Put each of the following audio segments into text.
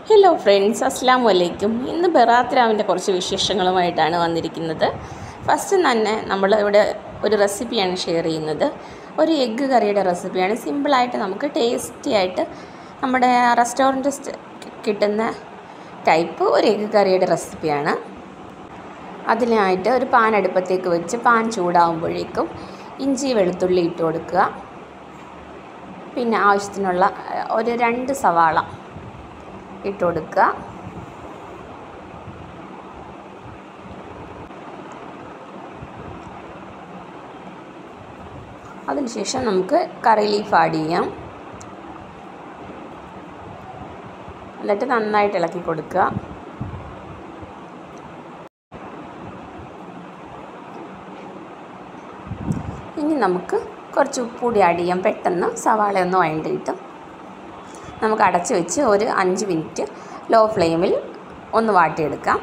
hello friends അസ്സാം വലൈക്കും ഇന്ന് ബറാത്ത് കുറച്ച് വിശേഷങ്ങളുമായിട്ടാണ് വന്നിരിക്കുന്നത് ഫസ്റ്റ് തന്നെ നമ്മൾ ഇവിടെ ഒരു റെസിപ്പിയാണ് ഷെയർ ചെയ്യുന്നത് ഒരു എഗ്ഗ് കറിയുടെ റെസിപ്പിയാണ് സിമ്പിളായിട്ട് നമുക്ക് ടേസ്റ്റി ആയിട്ട് നമ്മുടെ റെസ്റ്റോറൻറ്റ് കിട്ടുന്ന ടൈപ്പ് ഒരു എഗ്ഗ് കറിയുടെ റെസിപ്പിയാണ് അതിനായിട്ട് ഒരു പാൻ അടുപ്പത്തേക്ക് വെച്ച് പാൻ ചൂടാകുമ്പോഴേക്കും ഇഞ്ചി വെളുത്തുള്ളി ഇട്ട് കൊടുക്കുക പിന്നെ ആവശ്യത്തിനുള്ള ഏഹ്, ഒരു രണ്ട് സവാള ഇട്ട് കൊടുക്കുക അതിനുശേഷം നമുക്ക് കറി ലീഫ് ആഡ് ചെയ്യാം എന്നിട്ട് നന്നായിട്ട് ഇളക്കി കൊടുക്കുക ഇനി നമുക്ക് കുറച്ച് ഉപ്പ് കൂടി ആഡ് ചെയ്യാം പെട്ടെന്ന് സവാള ഒന്ന് വഴണ്ടി കിട്ടും നമുക്ക് അടച്ച് വെച്ച് ഒരു അഞ്ച് മിനിറ്റ് ലോ ഫ്ലെയിമിൽ ഒന്ന് വാട്ടിയെടുക്കാം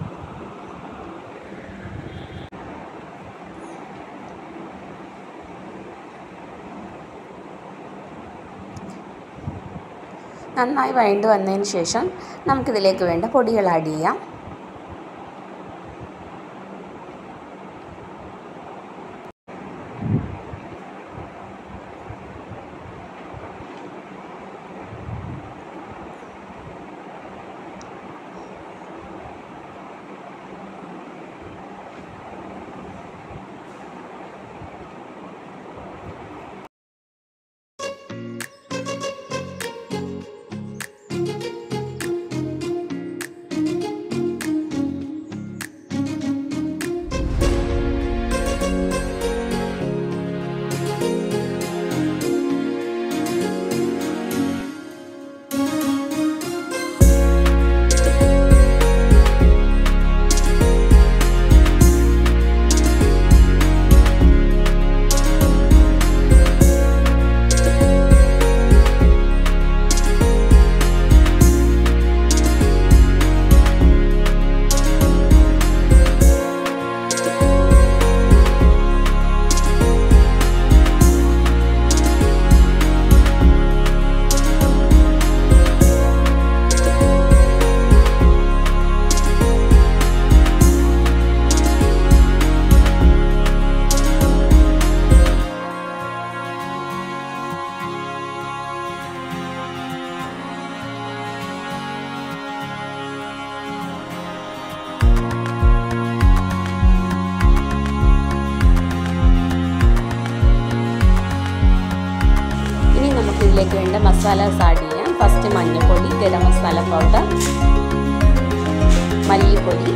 നന്നായി വഴണ്ട് വന്നതിന് ശേഷം നമുക്കിതിലേക്ക് വേണ്ട പൊടികൾ ആഡ് ചെയ്യാം ഇനി നമുക്ക് ഇതിലേക്ക് വേണ്ട മസാലാസ് ആഡ് ചെയ്യാം ഫസ്റ്റ് മഞ്ഞൾപ്പൊടി ഗരം മസാല പൗഡർ മല്ലിപ്പൊടി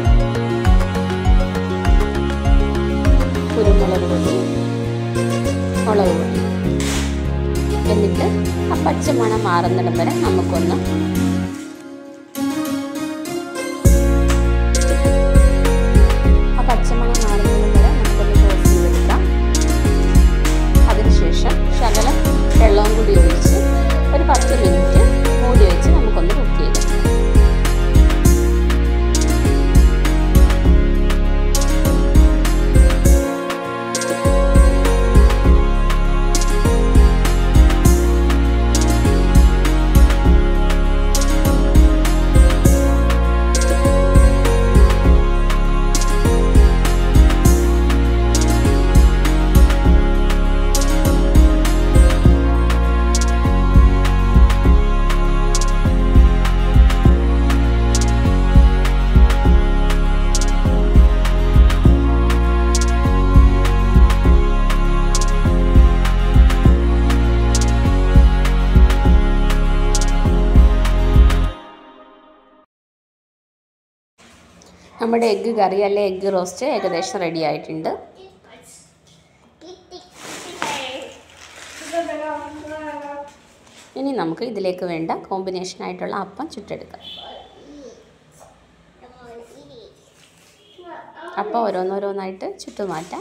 കുരുമുളക് പൊടി മുളക് പൊടി എന്നിട്ട് ആ പച്ചമണം മാറുന്നിടം വരെ നമുക്കൊന്ന് ആ പച്ചമണം മാറുന്നിടം വരെ നമുക്കൊന്ന് ടോസ്റ്റ് ചെയ്തെടുക്കാം അതിനുശേഷം ശകലം വെള്ളവും കൂടി ഒഴിച്ച് ഒരു പത്ത് മിനിറ്റ് മൂടി വെച്ച് നമുക്കൊന്ന് കുക്ക് ചെയ്തെടുക്കാം നമ്മുടെ എഗ്ഗ് കറി അല്ലെ എഗ്ഗ് റോസ്റ്റ് ഏകദേശം റെഡി ആയിട്ടുണ്ട് ഇനി നമുക്ക് ഇതിലേക്ക് വേണ്ട കോമ്പിനേഷൻ ആയിട്ടുള്ള അപ്പം ചുട്ടെടുക്കാം അപ്പം ഓരോന്നോരോന്നായിട്ട് ചുട്ടു മാറ്റാം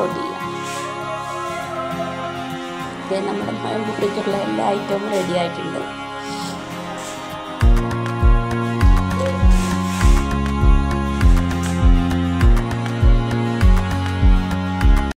വർക്കൗട്ട് ചെയ്യാം ഇത് നമ്മുടെ നോയമ്പ് കുറിക്കുള്ള എല്ലാ ഐറ്റവും റെഡി ആയിട്ടുണ്ട്